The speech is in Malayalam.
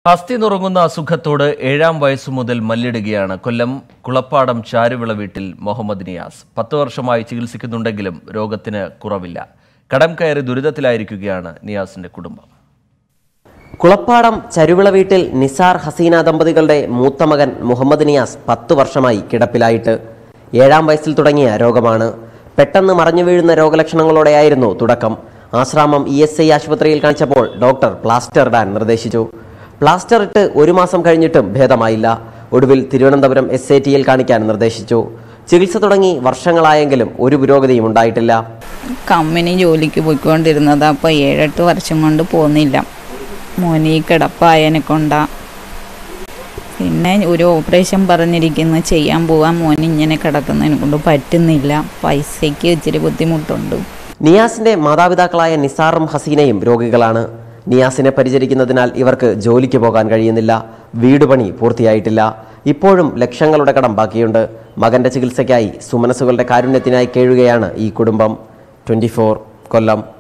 അസ്ഥി നുറങ്ങുന്ന അസുഖത്തോട് ഏഴാം വയസ്സു മുതൽ മല്ലിടുകയാണ് കൊല്ലം കുളപ്പാടം ചാരുവിള വീട്ടിൽ മുഹമ്മദ് നിയാസ് പത്ത് വർഷമായി ചികിത്സിക്കുന്നുണ്ടെങ്കിലും രോഗത്തിന് കുറവില്ല കടം കയറി ദുരിതത്തിലായിരിക്കുകയാണ് നിയാസിന്റെ കുടുംബം കുളപ്പാടം ചരുവിള വീട്ടിൽ നിസാർ ഹസീന ദമ്പതികളുടെ മൂത്ത മകൻ മുഹമ്മദ് നിയാസ് പത്തു വർഷമായി കിടപ്പിലായിട്ട് ഏഴാം വയസ്സിൽ തുടങ്ങിയ രോഗമാണ് പെട്ടെന്ന് മറഞ്ഞു വീഴുന്ന രോഗലക്ഷണങ്ങളോടെയായിരുന്നു തുടക്കം ആശ്രാമം ഇ എസ് ഐ ആശുപത്രിയിൽ കാണിച്ചപ്പോൾ ഡോക്ടർ പ്ലാസ്റ്റർ ഇടാൻ നിർദ്ദേശിച്ചു പ്ലാസ്റ്റർ ഇട്ട് ഒരു മാസം കഴിഞ്ഞിട്ടും ഭേദമായില്ല ഒടുവിൽ തിരുവനന്തപുരം എസ് ഐ ടിയിൽ കാണിക്കാൻ നിർദ്ദേശിച്ചു ചികിത്സ തുടങ്ങി വർഷങ്ങളായെങ്കിലും ഒരു പുരോഗതിയും ഉണ്ടായിട്ടില്ല കമ്പനി ജോലിക്ക് പോയിക്കൊണ്ടിരുന്നത് അപ്പോൾ ഏഴെട്ട് വർഷം കൊണ്ട് പോകുന്നില്ല മോനി കിടപ്പായനെ കൊണ്ടാ പിന്നെ ഒരു ഓപ്പറേഷൻ പറഞ്ഞിരിക്കുന്നു ചെയ്യാൻ പോകാൻ മോൻ ഇങ്ങനെ കിടക്കുന്നതിനെ കൊണ്ട് പറ്റുന്നില്ല പൈസയ്ക്ക് ഇച്ചിരി ബുദ്ധിമുട്ടുണ്ട് നിയാസിന്റെ മാതാപിതാക്കളായ നിസാറും ഹസീനയും രോഗികളാണ് നിയാസിനെ പരിചരിക്കുന്നതിനാൽ ഇവർക്ക് ജോലിക്ക് പോകാൻ കഴിയുന്നില്ല വീടുപണി പൂർത്തിയായിട്ടില്ല ഇപ്പോഴും ലക്ഷങ്ങളുടെ കടം ബാക്കിയുണ്ട് മകന്റെ ചികിത്സയ്ക്കായി സുമനസുകളുടെ കാരുണ്യത്തിനായി കേഴുകയാണ് ഈ കുടുംബം ട്വന്റി കൊല്ലം